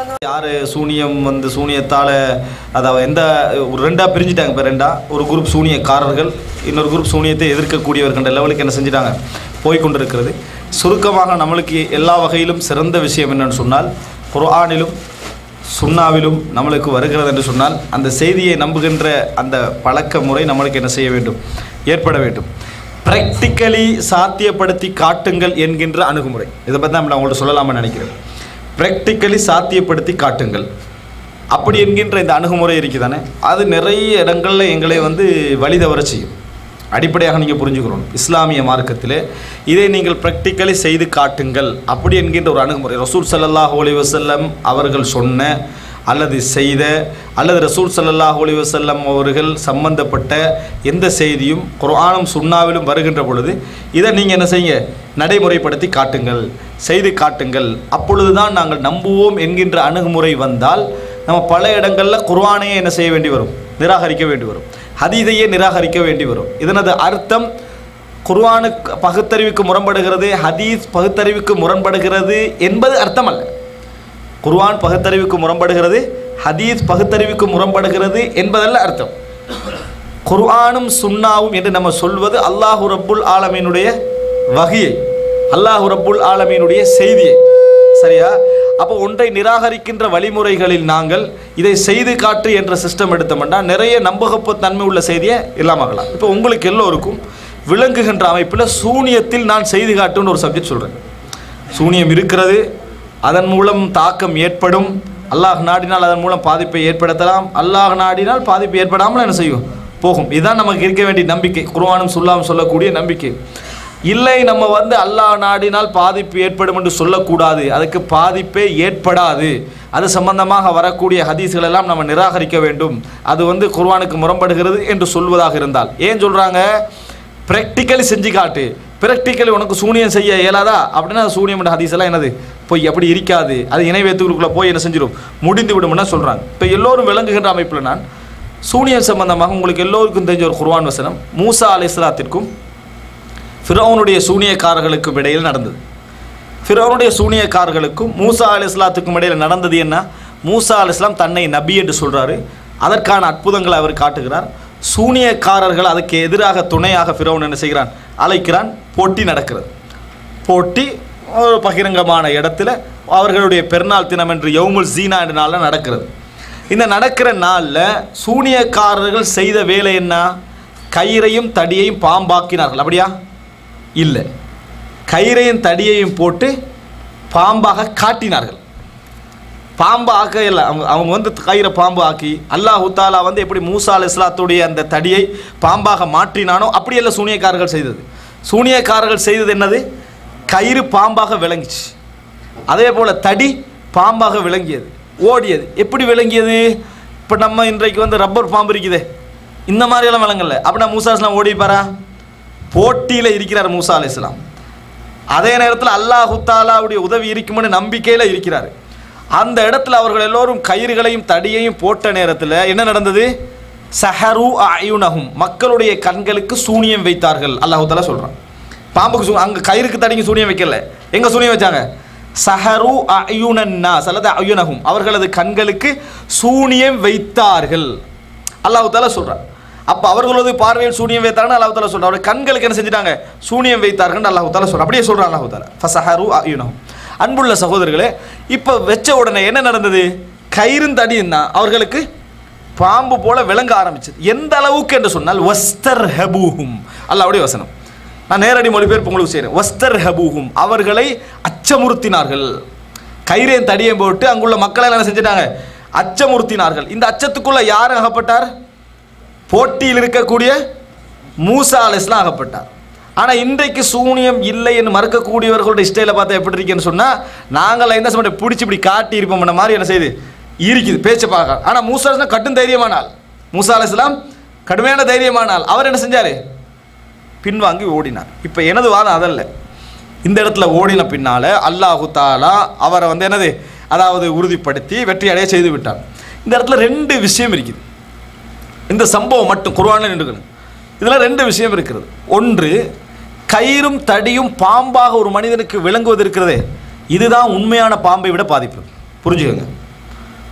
யார் சூனியம் வந்து சூனியத்தால் அதாவது எந்த ஒரு ரெண்டாக பிரிஞ்சுட்டாங்க இப்போ ரெண்டா ஒரு குரூப் சூனியக்காரர்கள் இன்னொரு குரூப் சூனியத்தை எதிர்க்கக்கூடியவர்கின்ற லெவலுக்கு என்ன செஞ்சிட்டாங்க போய் கொண்டிருக்கிறது சுருக்கமாக நம்மளுக்கு எல்லா வகையிலும் சிறந்த விஷயம் என்னன்னு சொன்னால் குர்ஆனிலும் சுன்னாவிலும் நம்மளுக்கு வருகிறது என்று சொன்னால் அந்த செய்தியை நம்புகின்ற அந்த பழக்க முறை நம்மளுக்கு என்ன செய்ய வேண்டும் ஏற்பட வேண்டும் ப்ராக்டிக்கலி சாத்தியப்படுத்தி காட்டுங்கள் என்கின்ற அணுகுமுறை இதை பற்றி நான் உங்கள்ட்ட சொல்லலாம்னு நினைக்கிறேன் ப்ராக்டிக்கலி சாத்தியப்படுத்தி காட்டுங்கள் அப்படி என்கின்ற இந்த அணுகுமுறை இருக்குதானே அது நிறைய இடங்களில் எங்களை வந்து வழி தவற செய்யும் அடிப்படையாக நீங்கள் புரிஞ்சுக்கணும் இஸ்லாமிய மார்க்கத்திலே இதை நீங்கள் ப்ராக்டிக்கலி செய்து காட்டுங்கள் அப்படி என்கின்ற ஒரு அணுகுமுறை ரசூல் ஸல்லல்லாஹு அலைஹி வஸல்லம் அவர்கள் சொன்ன அல்லது செய்த அல்லது ரசூல் ஸல்லல்லாஹு அலைஹி வஸல்லம் அவர்கள் சம்பந்தப்பட்ட எந்த செய்தியும் குர்ஆனும் சுன்னாவிலும் வருகின்ற பொழுது இதை நீங்கள் என்ன செய்யுங்க நடைமுறைப்படுத்தி காட்டுங்கள் செய்து காட்டுங்கள் அப்பொழுதுதான் நாங்கள் நம்புவோம் என்கின்ற அணுகுமுறை வந்தால் நம்ம பல இடங்களில் குர்ஆனையே என்ன செய்ய வேண்டி வரும் நிராகரிக்க வேண்டி வரும் ஹதீதையே நிராகரிக்க வேண்டி வரும் இதனது அர்த்தம் குர்ஆனுக்கு பகுத்தறிவுக்கு முரண்படுகிறது ஹதீஸ் பகுத்தறிவுக்கு முரண்படுகிறது என்பது அர்த்தம் அல்ல குர்ஆன் பகுத்தறிவுக்கு முரண்படுகிறது ஹதீஸ் பகுத்தறிவுக்கு முரண்படுகிறது என்பதல்ல அர்த்தம் குர்ஆனும் சுன்னாவும் என்று நம்ம சொல்வது அல்லாஹு ரப்புல் ஆலமீனுடைய வகையை அல்லாஹு ரப்புல் ஆலமீனுடைய செய்தியை சரியா அப்போ ஒன்றை நிராகரிக்கின்ற வழிமுறைகளில் நாங்கள் இதை செய்து காட்டு என்ற சிஸ்டம் எடுத்தோம்னா நிறைய நம்பகப்பு தன்மை உள்ள செய்தியை இல்லாமக்கலாம் இப்போ உங்களுக்கு எல்லோருக்கும் விளங்குகின்ற அமைப்பில் சூனியத்தில் நான் செய்து காட்டுன்னு ஒரு சப்ஜெக்ட் சொல்கிறேன் சூனியம் இருக்கிறது அதன் மூலம் தாக்கம் ஏற்படும் அல்லாஹ் நாடினால் அதன் மூலம் பாதிப்பை ஏற்படுத்தலாம் அல்லாஹ் நாடினால் பாதிப்பு ஏற்படாமல் என்ன செய்யும் போகும் இதுதான் நமக்கு இருக்க வேண்டிய நம்பிக்கை குர்ஆனும் சொல்லாமல் சொல்லக்கூடிய நம்பிக்கை இல்லை நம்ம வந்து அல்லாஹ் நாடினால் பாதிப்பு ஏற்படும் என்று சொல்லக்கூடாது அதுக்கு பாதிப்பே ஏற்படாது அது சம்பந்தமாக வரக்கூடிய ஹதீஸ்கள் எல்லாம் நம்ம நிராகரிக்க வேண்டும் அது வந்து குர்ஆனுக்கு முரண்படுகிறது என்று சொல்வதாக இருந்தால் ஏன் சொல்கிறாங்க ப்ராக்டிக்கலி செஞ்சு காட்டு ப்ராக்டிக்கலி உனக்கு சூனியம் செய்ய இயலாதா அப்படின்னா அது சூனியம் என்ற ஹதீஸ் எல்லாம் என்னது போய் அப்படி இருக்காது அது இணை வைத்துக்குள்ளே போய் என்ன செஞ்சிடும் முடிந்து விடும்னா சொல்கிறாங்க இப்போ எல்லோரும் விளங்குகின்ற அமைப்பில் நான் சூனியம் சம்பந்தமாக உங்களுக்கு எல்லோருக்கும் தெரிஞ்ச ஒரு குர்ஆன் வசனம் மூசா அலைஹிஸ்ஸலாத்திற்கும் ஃபிரௌனுடைய சூனியக்காரர்களுக்கும் இடையில் நடந்தது ஃபிரௌனுடைய சூனியக்காரர்களுக்கும் மூசா அலைஹிஸ்ஸலாத்துக்கும் இடையில் நடந்தது என்ன மூசா அலைஹிஸ்ஸலாம் தன்னை நபி என்று சொல்கிறாரு அதற்கான அற்புதங்களை அவர் காட்டுகிறார் சூனியக்காரர்கள் அதுக்கு எதிராக துணையாக ஃபிரௌன் என்ன செய்கிறான் அழைக்கிறான் போட்டி நடக்கிறது போட்டி ஒரு பகிரங்கமான இடத்துல அவர்களுடைய பெருநாள் தினம் என்று யவுமுல் ஜீனா என்ற நாளில் நடக்கிறது இந்த நடக்கிற நாளில் சூனியக்காரர்கள் செய்த வேலை என்ன கயிறையும் தடியையும் பாம்பாக்கினார்கள் அப்படியா இல்லை கயிறையும் தடியையும் போட்டு பாம்பாக காட்டினார்கள் பாம்பு ஆக்க இல்லை அவங்க அவங்க வந்து கயிறை பாம்பு ஆக்கி அல்லாஹ் தாலா வந்து எப்படி மூசா அல் இஸ்லாத்துடைய அந்த தடியை பாம்பாக மாற்றினானோ அப்படி எல்லாம் சூனியக்காரர்கள் செய்தது சூனியக்காரர்கள் செய்தது என்னது கயிறு பாம்பாக விளங்கிச்சு அதே போல் தடி பாம்பாக விளங்கியது ஓடியது எப்படி விளங்கியது இப்போ நம்ம இன்றைக்கு வந்து ரப்பர் பாம்பு இருக்குதே இந்த மாதிரியெல்லாம் விளங்கல அப்படின்னா மூசா இஸ்லாம் ஓடிப்பாரா போட்டியில் இருக்கிறார் மூசா அலி இஸ்லாம் அதே நேரத்தில் அல்லாஹு தாலாவுடைய உதவி இருக்கும்னு நம்பிக்கையில் இருக்கிறார் அந்த இடத்துல அவர்கள் எல்லோரும் கயிறுகளையும் தடியையும் போட்ட நேரத்தில் என்ன நடந்தது சஹரு அயுனகும் மக்களுடைய கண்களுக்கு சூனியம் வைத்தார்கள் அல்லாஹு தாலா சொல்கிறான் பாம்புக்கு சூ அங்கே கயிறுக்கு தடிக்கு சூனியம் வைக்கல எங்கே சூனியம் வச்சாங்க சஹரு அயுனன்னா சலத அயுனகும் அவர்களது கண்களுக்கு சூனியம் வைத்தார்கள் அல்லாஹு தாலா சொல்கிறான் அப்போ அவர்களது பார்வையில் சூனியம் வைத்தாங்கன்னு அல்லாஹு தாலா சொல்கிறார் அவருடைய கண்களுக்கு என்ன செஞ்சிட்டாங்க சூனியம் வைத்தார்கள் அல்லாஹு தாலா சொல்கிறார் அப்படியே சொல்கிறான் அல்லாஹு தாலா ஃபசஹரு அயுனகும் அன்புள்ள சகோதரர்களே இப்போ வச்ச உடனே என்ன நடந்தது கயிறும் தடியும் தான் அவர்களுக்கு பாம்பு போல விளங்க ஆரம்பிச்சது எந்த அளவுக்கு என்று சொன்னால் வஸ்தர் ஹபூஹும் அல்லாவுடைய வசனம் நான் நேரடி மொழிபெயர்ப்பு உங்களுக்கு செய்கிறேன் வஸ்தர் ஹபூஹும் அவர்களை அச்சமுறுத்தினார்கள் கயிறையும் தடியையும் போட்டு அங்குள்ள மக்களை என்ன செஞ்சிட்டாங்க அச்சமுறுத்தினார்கள் இந்த அச்சத்துக்குள்ள யார் அகப்பட்டார் போட்டியில் இருக்கக்கூடிய மூசா அலிஸ்லாம் அகப்பட்டார் ஆனால் இன்றைக்கு சூனியம் இல்லை என்று மறுக்கக்கூடியவர்களோட ஸ்டைலை பார்த்தா எப்படி இருக்குன்னு சொன்னால் நாங்கள் என்ன சொல்ல பிடிச்சி இப்படி காட்டி இருப்போம் மாதிரி என்ன செய்யுது இருக்குது பேச்சை பார்க்க ஆனால் மூசா அலிஸ்லாம் கட்டும் தைரியமானால் மூசா அலிஸ்லாம் கடுமையான தைரியமானால் அவர் என்ன செஞ்சார் பின்வாங்கி ஓடினார் இப்போ எனது வாதம் அதல்ல இந்த இடத்துல ஓடின பின்னால் அல்லாஹு தாலா அவரை வந்து என்னது அதாவது உறுதிப்படுத்தி வெற்றி அடைய செய்து விட்டார் இந்த இடத்துல ரெண்டு விஷயம் இருக்குது இந்த சம்பவம் மட்டும் குர்ஆனில் நின்றுக்கணும் இதில் ரெண்டு விஷயம் இருக்கிறது ஒன்று கயிறும் தடியும் பாம்பாக ஒரு மனிதனுக்கு விளங்குவது இருக்கிறதே இதுதான் உண்மையான பாம்பை விட பாதிப்பு புரிஞ்சுக்கோங்க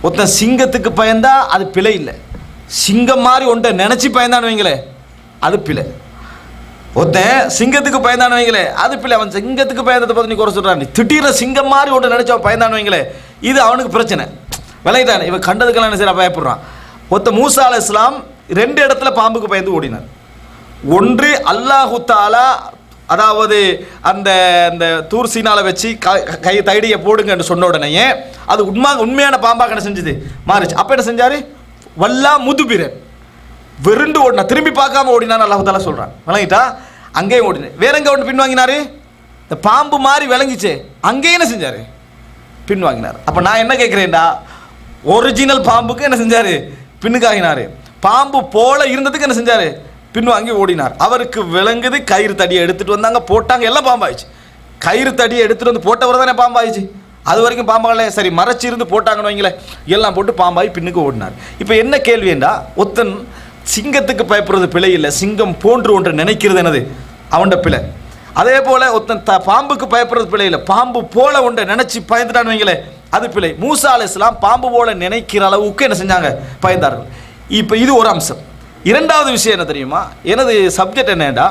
ஒருத்தன் சிங்கத்துக்கு பயந்தா அது பிழை இல்லை சிங்கம் மாதிரி ஒன்றை நினச்சி பயந்தான்னு வைங்களே அது பிழை ஒருத்தன் சிங்கத்துக்கு பயந்தான்னு வைங்களே அது பிள்ளை அவன் சிங்கத்துக்கு பயந்ததை பார்த்து நீ குறை சொல்கிறான் நீ திடீர்னு சிங்கம் மாதிரி ஒன்று நினச்சி அவன் பயந்தான்னு வைங்களே இது அவனுக்கு பிரச்சனை விளையிட்டான் இவன் கண்டதுக்கெல்லாம் என்ன செய்யறான் பயப்படுறான் ஒருத்த மூசா அலை இஸ்லாம் ரெண்டு இடத்துல பாம்புக்கு பயந்து ஓடினார் ஒன்று அல்லாஹு தாலா அதாவது அந்த அந்த தூர் சீனால வச்சு க- கை தைடியை போடுங்கன்னு சொன்ன உடனேயே அது உண்மை உண்மையான பாம்பாக என்ன செஞ்சுது மாறிச்சு அப்போ என்ன செஞ்சாரு வல்லா முதுபிரன் வெறுண்டு ஓடினா திரும்பி பார்க்காம ஓடினான்னு அல்லாஹ் தாலா சொல்கிறான் விளங்கிட்டா அங்கேயும் ஓடினேன் வேற எங்கே ஒன்று பின்வாங்கினாரு இந்த பாம்பு மாதிரி விளங்கிச்சே அங்கேயும் என்ன செஞ்சாரு பின்வாங்கினார் அப்போ நான் என்ன கேட்குறேன்டா ஒரிஜினல் பாம்புக்கு என்ன செஞ்சாரு பின்னுக்காகினாரு பாம்பு போல இருந்ததுக்கு என்ன செஞ்சாரு பின்வாங்கி ஓடினார் அவருக்கு விளங்குது கயிறு தடியை எடுத்துட்டு வந்தாங்க போட்டாங்க எல்லாம் பாம்பாயிடுச்சு கயிறு தடியை எடுத்துட்டு வந்து போட்டவர் தானே பாம்பாயிடுச்சு அது வரைக்கும் பாம்பாகல சரி மறைச்சி இருந்து போட்டாங்கன்னு வைங்களேன் எல்லாம் போட்டு பாம்பாய் பின்னுக்கு ஓடினார் இப்போ என்ன கேள்விண்டா ஒத்தன் சிங்கத்துக்கு பயப்படுறது பிழை இல்லை சிங்கம் போன்று ஒன்று நினைக்கிறது என்னது அவன்ட பிழை அதே போல ஒருத்தன் த பாம்புக்கு பயப்படுறது பிழை இல்லை பாம்பு போல ஒன்றை நினைச்சு பயந்துட்டான்னு வைங்களே அது பிழை மூசா அலைஹிஸ்ஸலாம் பாம்பு போல நினைக்கிற அளவுக்கு என்ன செஞ்சாங்க பயந்தார்கள் இப்போ இது ஒரு அம்சம் இரண்டாவது விஷயம் என்ன தெரியுமா எனது சப்ஜெக்ட் என்னடா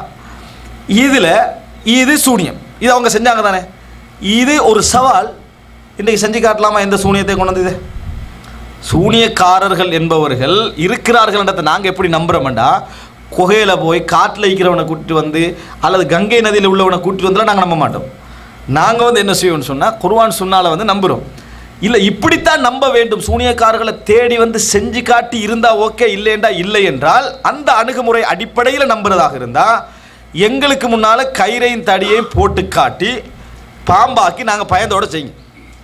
இதில் இது சூனியம் இது அவங்க செஞ்சாங்க தானே இது ஒரு சவால் இன்றைக்கி செஞ்சு காட்டலாமா எந்த சூனியத்தை கொண்டு வந்தது சூனியக்காரர்கள் என்பவர்கள் இருக்கிறார்கள்ன்றதை நாங்கள் எப்படி நம்புகிறோம்டா குகையில் போய் காட்டில் இருக்கிறவனை கூட்டிட்டு வந்து அல்லது கங்கை நதியில் உள்ளவனை கூட்டிட்டு வந்தால் நாங்கள் நம்ப மாட்டோம் நாங்கள் வந்து என்ன செய்வோம்னு சொன்னால் குர்ஆன் சுன்னால வந்து நம்புகிறோம் இல்லை இப்படித்தான் நம்ப வேண்டும் சூனியக்காரர்களை தேடி வந்து செஞ்சு காட்டி இருந்தால் ஓகே இல்லைண்டா இல்லை என்றால் அந்த அணுகுமுறை அடிப்படையில் நம்புறதாக இருந்தால் எங்களுக்கு முன்னால் கயிறையும் தடியையும் போட்டு காட்டி பாம்பாக்கி நாங்கள் பயந்தோட செய்யுங்க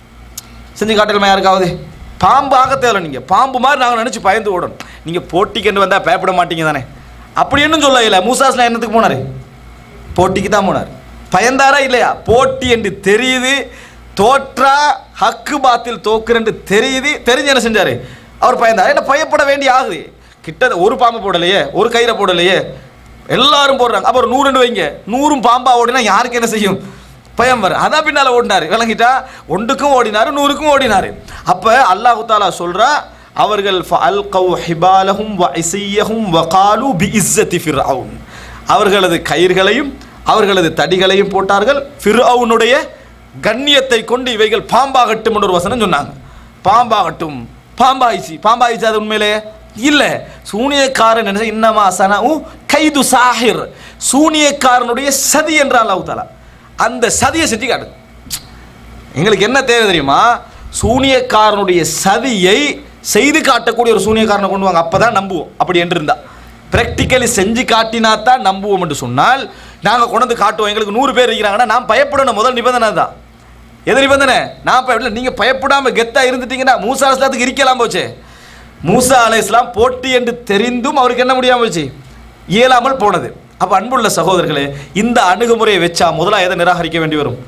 செஞ்சு காட்டலாமா யாருக்காவது பாம்பு ஆக தேவையில்ல நீங்கள் பாம்பு மாதிரி நாங்கள் நினச்சி பயந்து ஓடணும் நீங்கள் போட்டிக்கென்று வந்தால் பயப்பட மாட்டீங்க தானே அப்படி இன்னும் சொல்ல இல்லை மூசாஸ்லாம் என்னத்துக்கு போனார் போட்டிக்கு தான் போனார் பயந்தாரா இல்லையா போட்டி என்று தெரியுது தோற்றா ஹக்கு பாத்தில் தோக்குறேன்னு தெரியுது தெரிஞ்சு என்ன செஞ்சார் அவர் பயந்தார் என்ன பயப்பட வேண்டிய ஆகுது கிட்ட ஒரு பாம்பு போடலையே ஒரு கயிறை போடலையே எல்லாரும் போடுறாங்க அப்போ ஒரு நூறுன்னு வைங்க நூறும் பாம்பா ஓடினா யாருக்கு என்ன செய்யும் பயம் வரும் அதான் பின்னால் ஓடினார் விளங்கிட்டா ஒன்றுக்கும் ஓடினார் நூறுக்கும் ஓடினார் அப்போ அல்லாஹு தாலா சொல்கிறா அவர்கள் அல்கவு ஹிபாலஹும் வ இசையஹும் வகாலு பி இஸ்ஸத்தி ஃபிர்அவுன் அவர்களது கயிர்களையும் அவர்களது தடிகளையும் போட்டார்கள் ஃபிர்அவுனுடைய கண்ணியத்தை கொண்டு இவைகள் பாம்பாகட்டும் என்று ஒரு வசனம் சொன்னாங்க பாம்பாகட்டும் பாம்பாயிச்சு பாம்பாயிச்சு அது உண்மையிலே இல்லை சூனியக்காரன் என்ன இன்னமா சனஉ கைது சாஹிர் சூனியக்காரனுடைய சதி என்றால் அல்லாஹ் தாலா அந்த சதியை செஞ்சு காட்டு எங்களுக்கு என்ன தேவை தெரியுமா சூனியக்காரனுடைய சதியை செய்து காட்டக்கூடிய ஒரு சூனியக்காரனை கொண்டு வாங்க அப்பதான் நம்புவோம் அப்படி என்று இருந்தா ப்ராக்டிக்கலி செஞ்சு காட்டினா தான் நம்புவோம் என்று சொன்னால் நாங்கள் கொண்டு வந்து காட்டுவோம் எங்களுக்கு நூறு பேர் இருக்கிறாங்கன்னா நான் பயப்படணும் முதல் நிபந்தனை தான் எது நிபந்தனை நான் பயப்படல நீங்கள் பயப்படாமல் கெத்தாக இருந்துட்டீங்கன்னா மூசா அலைஸ்லாத்துக்கு இருக்கலாம் போச்சே மூசா அலை இஸ்லாம் போட்டி என்று தெரிந்தும் அவருக்கு என்ன முடியாமல் போச்சு இயலாமல் போனது அப்போ அன்புள்ள சகோதரர்களே இந்த அணுகுமுறையை வச்சா முதல்ல எதை நிராகரிக்க வேண்டி வரும்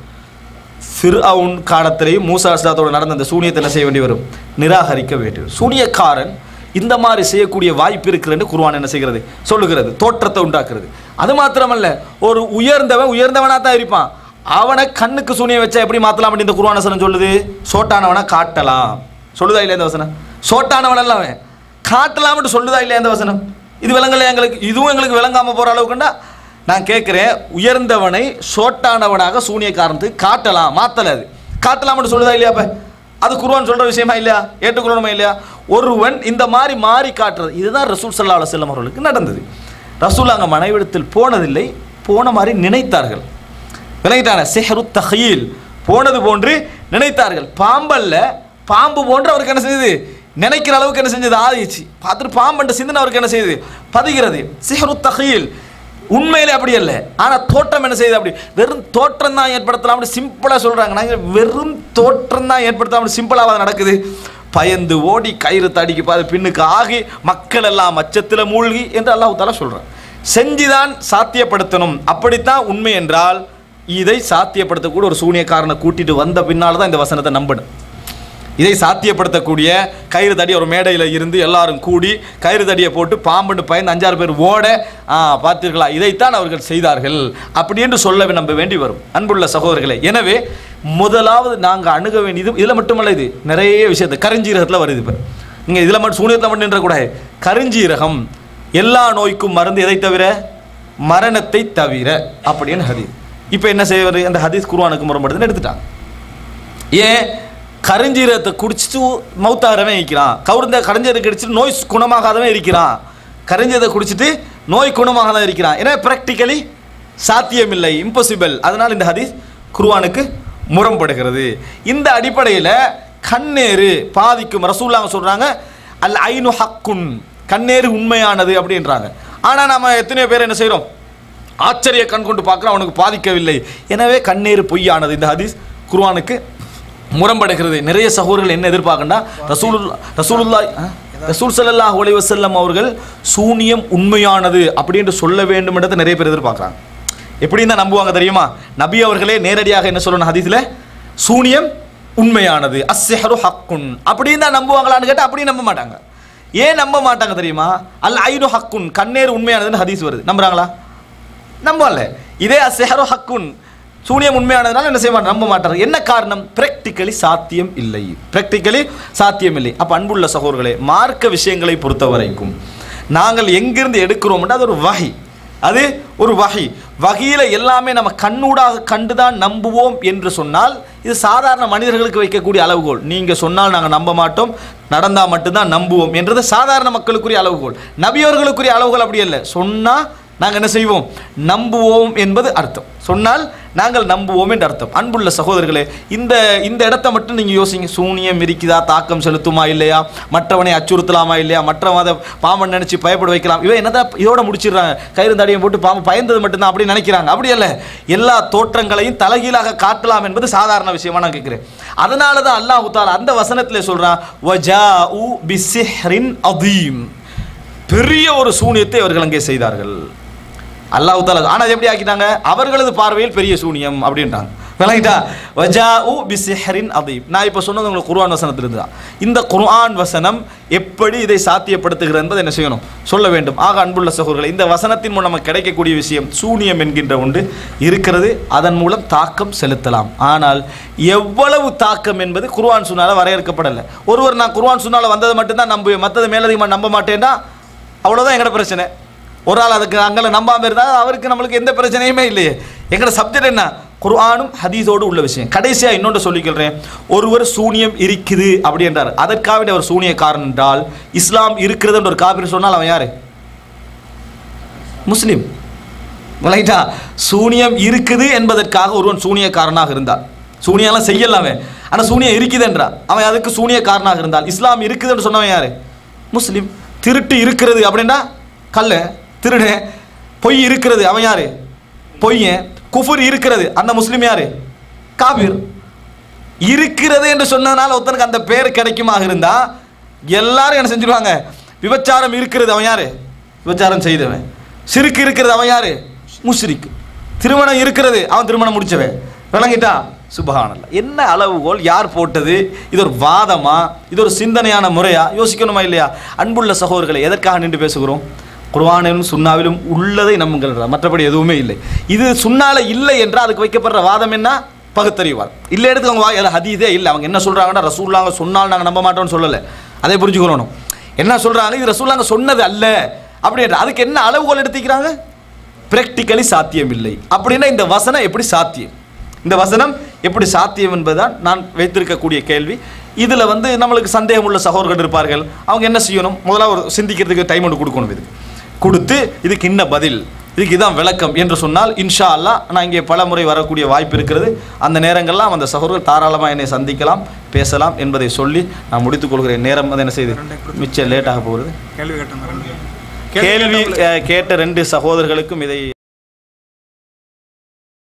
ஃபிர்அவுன் காலத்திலேயும் மூசா அஸ்லாத்தோடு நடந்த அந்த சூனியத்தை என்ன செய்ய வேண்டி வரும் நிராகரிக்க வேண்டி வரும் சூனியக்காரன் இந்த மாதிரி செய்யக்கூடிய வாய்ப்பு இருக்குதுன்னு குர்ஆன் என்ன செய்கிறது சொல்லுகிறது தோற்றத்தை உண்டாக்குறது அது மாத்திரமல்ல ஒரு உயர்ந்தவன் உயர்ந்தவனாக தான் இருப்பான் அவனை கண்ணுக்கு சூனியம் வச்சா எப்படி மாற்றலாம் அப்படின்னு இந்த குர்ஆன் வசனம் சொல்லுது சோட்டானவனை காட்டலாம் சொல்லுதா இல்லையா இந்த வசனம் சோட்டானவன் அல்ல அவன் காட்டலாம்னு சொல்லுதா இல்லையா இந்த வசனம் இது விளங்கல எங்களுக்கு இதுவும் எங்களுக்கு விளங்காம போற அளவுக்குண்டா நான் கேட்குறேன் உயர்ந்தவனை சோட்டானவனாக சூனியக்காரனுக்கு காட்டலாம் மாத்தல அது காட்டலாம்னு சொல்லுதா இல்லையா அப்ப அது குர்ஆன் சொல்ற விஷயமா இல்லையா ஏற்றுக்கொள்ளணுமா இல்லையா ஒருவன் இந்த மாதிரி மாறி காட்டுறது இதுதான் ரசூல் சல்லா அலுவலம் அவர்களுக்கு நடந்தது ரசூல் அங்கே மனைவிடத்தில் போனதில்லை போன மாதிரி நினைத்தார்கள் விளங்கிட்டான செஹரு தஹீல் போனது போன்று நினைத்தார்கள் பாம்பல்ல பாம்பு போன்று அவருக்கு என்ன செய்யுது நினைக்கிற அளவுக்கு என்ன செஞ்சது ஆதிச்சு பார்த்துட்டு பாம்பண்ட சிந்தனை அவருக்கு என்ன செய்யுது பதிகிறது சிஹரு தஹீல் உண்மையிலே அப்படி இல்லை ஆனால் தோற்றம் என்ன செய்யுது அப்படி வெறும் தோற்றம் தான் ஏற்படுத்தலாம் அப்படி சிம்பிளாக சொல்கிறாங்க நாங்கள் வெறும் தோற்றம் தான் ஏற்படுத்தலாம் அப்படி சிம்பிளாக அது நடக்குது பயந்து ஓடி கயிறு தடிக்கு பாது பின்னுக்கு ஆகி மக்கள் எல்லாம் அச்சத்தில் மூழ்கி என்று அல்லாஹ் தாலா சொல்கிறான் செஞ்சுதான் சாத்தியப்படுத்தணும் அப்படித்தான் உண்மை என்றால் இதை சாத்தியப்படுத்தக்கூடிய ஒரு சூனியக்காரனை கூட்டிட்டு வந்த பின்னால் தான் இந்த வசனத்தை நம்பணும் இதை சாத்தியப்படுத்தக்கூடிய கயிறு தடி ஒரு மேடையில் இருந்து எல்லாரும் கூடி கயிறு தடியை போட்டு பாம்புன்னு பயந்து அஞ்சாறு பேர் ஓட ஆ பார்த்தீர்களா இதைத்தான் அவர்கள் செய்தார்கள் அப்படி என்று சொல்ல நம்ப வேண்டி வரும் அன்புள்ள சகோதரர்களே எனவே முதலாவது நாங்கள் அணுக வேண்டியது இதில் மட்டுமல்ல இது நிறைய விஷயத்தை கருஞ்சீரகத்தில் வருது இப்போ நீங்கள் இதில் மட்டும் சூனியத்தில் மட்டும் நின்றக்கூடாது கருஞ்சீரகம் எல்லா நோய்க்கும் மருந்து எதை தவிர மரணத்தை தவிர அப்படின்னு ஹதீஸ் இப்போ என்ன செய்வது அந்த ஹதீஸ் குர்ஆனுக்கு முரண்படுதுன்னு எடுத்துட்டாங்க ஏன் கருஞ்சீரகத்தை குடிச்சிட்டு மௌத்தாகிறவன் இருக்கிறான் கவுர்ந்த கரைஞ்சீரத்தை குடிச்சிட்டு நோய் குணமாகாதவன் இருக்கிறான் கரைஞ்சதை குடிச்சிட்டு நோய் குணமாகாதவன் இருக்கிறான் ஏன்னா ப்ராக்டிக்கலி சாத்தியமில்லை இம்பாசிபிள் அதனால் இந்த ஹதீஸ் குர்ஆனுக்கு முரண்படுகிறது இந்த அடிப்படையில் கண்ணேறு பாதிக்கும் ரசூல்லாங்க சொல்கிறாங்க அல் ஐனு ஹக்குன் கண்ணேறு உண்மையானது அப்படின்றாங்க ஆனால் நம்ம எத்தனையோ பேர் என்ன செய்கிறோம் ஆச்சரிய கண் கொண்டு பார்க்குறோம் அவனுக்கு பாதிக்கவில்லை எனவே கண்ணீர் பொய்யானது இந்த ஹதீஸ் குர்ஆனுக்கு முரண்படுகிறது நிறைய சகோதரர்கள் என்ன எதிர்பார்க்கண்டா ரசூல் ரசூலுல்லாஹ் ஆ? ரசூல் ஸல்லல்லாஹு அலைஹி வஸல்லம் அவர்கள் சூனியம் உண்மையானது அப்படின்னு சொல்ல வேண்டும் என்றதை நிறைய பேர் எதிர்பார்க்குறாங்க எப்படின்னு தான் நம்புவாங்க தெரியுமா நபி அவர்களே நேரடியாக என்ன சொல்லணும் ஹதீஸில் சூனியம் உண்மையானது அஸ்ஸஹரு ஹக்குன் அப்படின்னு தான் நம்புவாங்களான்னு கேட்டால் அப்படி நம்ப மாட்டாங்க ஏன் நம்ப மாட்டாங்க தெரியுமா அல் ஐனு ஹக்குன் கண்ணேர் உண்மையானதுன்னு ஹதீஸ் வருது நம்புறாங்களா நம்பல இதே அசேஹரோ ஹக்குன் சூனியம் உண்மையானதுனால என்ன செய்ய மாட்டாங்க நம்ப மாட்டாங்க என்ன காரணம் பிராக்டிக்கலி சாத்தியம் இல்லை பிராக்டிக்கலி சாத்தியம் இல்லை அப்போ அன்புள்ள சகோதரர்களே மார்க்க விஷயங்களை பொறுத்த வரைக்கும் நாங்கள் எங்கிருந்து எடுக்கிறோம்னா அது ஒரு வகை அது ஒரு வகை வகையில் எல்லாமே நம்ம கண்ணூடாக கண்டுதான் நம்புவோம் என்று சொன்னால் இது சாதாரண மனிதர்களுக்கு வைக்கக்கூடிய அளவுகோல் நீங்கள் சொன்னால் நாங்கள் நம்ப மாட்டோம் நடந்தால் மட்டும்தான் நம்புவோம் என்றது சாதாரண மக்களுக்குரிய அளவுகோல் நபியவர்களுக்குரிய அளவுகோல் அப்படி இல்லை சொன்னால் நாங்கள் என்ன செய்வோம் நம்புவோம் என்பது அர்த்தம் சொன்னால் நாங்கள் நம்புவோம் என்று அர்த்தம் அன்புள்ள சகோதரர்களே இந்த இந்த இடத்த மட்டும் நீங்கள் யோசிங்க சூனியம் இருக்குதா தாக்கம் செலுத்துமா இல்லையா மற்றவனை அச்சுறுத்தலாமா இல்லையா மற்றவன் அதை பாம்பன் நினச்சி பயப்பட வைக்கலாம் இவன் என்னதான் இதோட முடிச்சிடுறாங்க கயிறு தடியை போட்டு பாம்பு பயந்தது மட்டும்தான் அப்படி நினைக்கிறாங்க அப்படி அல்ல எல்லா தோற்றங்களையும் தலைகீழாக காட்டலாம் என்பது சாதாரண விஷயமா நான் கேட்குறேன் அதனால தான் அல்லாஹு தாலா அந்த வசனத்தில் சொல்கிறான் வஜாஉ பிசிஹ்ரின் அதீம் பெரிய ஒரு சூனியத்தை அவர்கள் அங்கே செய்தார்கள் அல்லாஹ் தாலா ஆனால் எப்படி ஆக்கிட்டாங்க அவர்களது பார்வையில் பெரிய சூனியம் அப்படின்றாங்க விளங்கிட்டா வஜாஉ பிசிஹரின் அதீம் நான் இப்போ சொன்னது உங்களுக்கு குர்ஆன் வசனத்திலிருந்து தான் இந்த குர்ஆன் வசனம் எப்படி இதை சாத்தியப்படுத்துகிறது என்பதை என்ன செய்யணும் சொல்ல வேண்டும் ஆக அன்புள்ள சகோதரர்களே இந்த வசனத்தின் மூலம் நமக்கு கிடைக்கக்கூடிய விஷயம் சூனியம் என்கின்ற ஒன்று இருக்கிறது அதன் மூலம் தாக்கம் செலுத்தலாம் ஆனால் எவ்வளவு தாக்கம் என்பது குர்ஆன் சுன்னால வரையறுக்கப்படலை ஒருவர் நான் குர்ஆன் சுன்னால வந்ததை மட்டும்தான் நம்புவேன் மற்றது மேலதிகமாக நம்ப மாட்டேன்னா அவ்வளோதான் எங்களோட பிரச்சனை ஒரு ஆள் அதுக்கு அங்கே நம்பாமல் இருந்தால் அவருக்கு நம்மளுக்கு எந்த பிரச்சனையுமே இல்லையே எங்களோட சப்ஜெக்ட் என்ன குர்ஆனும் ஹதீஸோடு உள்ள விஷயம் கடைசியாக இன்னொன்று சொல்லிக்கிறேன் ஒருவர் சூனியம் இருக்குது அப்படி என்றார் அதற்காக அவர் சூனியக்காரன் என்றால் இஸ்லாம் இருக்கிறதுன்ற ஒரு காபிர் சொன்னால் அவன் யாரு முஸ்லீம் ரைட்டா சூனியம் இருக்குது என்பதற்காக ஒருவன் சூனியக்காரனாக இருந்தால் சூனியெல்லாம் செய்யலாம் அவன் ஆனால் சூனியம் இருக்குது என்றான் அவன் அதுக்கு சூனியக்காரனாக இருந்தால் இஸ்லாம் இருக்குதுன்னு சொன்னவன் யாரு முஸ்லீம் திருட்டு இருக்கிறது அப்படின்னா கல்ல திருடு பொய் இருக்கிறது அவன் யாரு பொய்யன் குஃபுர் இருக்கிறது அந்த முஸ்லீம் யாரு காபிர் இருக்கிறது என்று சொன்னதுனால ஒருத்தனுக்கு அந்த பேர் கிடைக்குமாக இருந்தா எல்லாரும் என்ன செஞ்சிருவாங்க விபச்சாரம் இருக்கிறது அவன் யாரு விபச்சாரம் செய்தவன் சிறுக்கு இருக்கிறது அவன் யாரு முஷ்ரிக் திருமணம் இருக்கிறது அவன் திருமணம் முடிச்சவன் விளங்கிட்டா சுபஹானல்ல என்ன அளவுகோல் யார் போட்டது இது ஒரு வாதமா இது ஒரு சிந்தனையான முறையா யோசிக்கணுமா இல்லையா அன்புள்ள சகோதரர்களை எதற்காக நின்று பேசுகிறோம் குர்ஆனிலும் சுன்னாவிலும் உள்ளதை நம்புங்கள் மற்றபடி எதுவுமே இல்லை இது சுன்னால இல்லை என்றால் அதுக்கு வைக்கப்படுற வாதம் என்ன பகுத்தறிவார் இல்லை எடுத்துக்கோங்க வா இல்லை ஹதீஸே இல்லை அவங்க என்ன சொல்கிறாங்கன்னா ரசூல்லாங்க சொன்னால் நாங்கள் நம்ப மாட்டோம்னு சொல்லலை அதை புரிஞ்சுக்கணும் என்ன சொல்கிறாங்க இது ரசூல்லாங்க சொன்னது அல்ல அப்படின்ற அதுக்கு என்ன அளவுகோல் எடுத்துக்கிறாங்க ப்ராக்டிக்கலி சாத்தியம் இல்லை அப்படின்னா இந்த வசனம் எப்படி சாத்தியம் இந்த வசனம் எப்படி சாத்தியம் என்பதுதான் நான் வைத்திருக்கக்கூடிய கேள்வி இதில் வந்து நம்மளுக்கு சந்தேகம் உள்ள சகோதரர்கள் இருப்பார்கள் அவங்க என்ன செய்யணும் முதல்ல ஒரு சிந்திக்கிறதுக்கு டைம் ஒன்று கொடுக்கணும் இதுக்கு கொடுத்து இதுக்கு என்ன பதில் இதுக்கு இதான் விளக்கம் என்று சொன்னால் இன்ஷா அல்லா நான் இங்கே பல முறை வரக்கூடிய வாய்ப்பு இருக்கிறது அந்த நேரங்கள்லாம் அந்த சகோதரர் தாராளமாக என்னை சந்திக்கலாம் பேசலாம் என்பதை சொல்லி நான் முடித்துக் கொள்கிறேன் நேரம் வந்து என்ன செய்யுது மிச்சம் லேட்டாக போகிறது கேள்வி கேட்டாங்க ரெண்டு கேள்வி அஹ், கேட்ட ரெண்டு சகோதரர்களுக்கும் இதை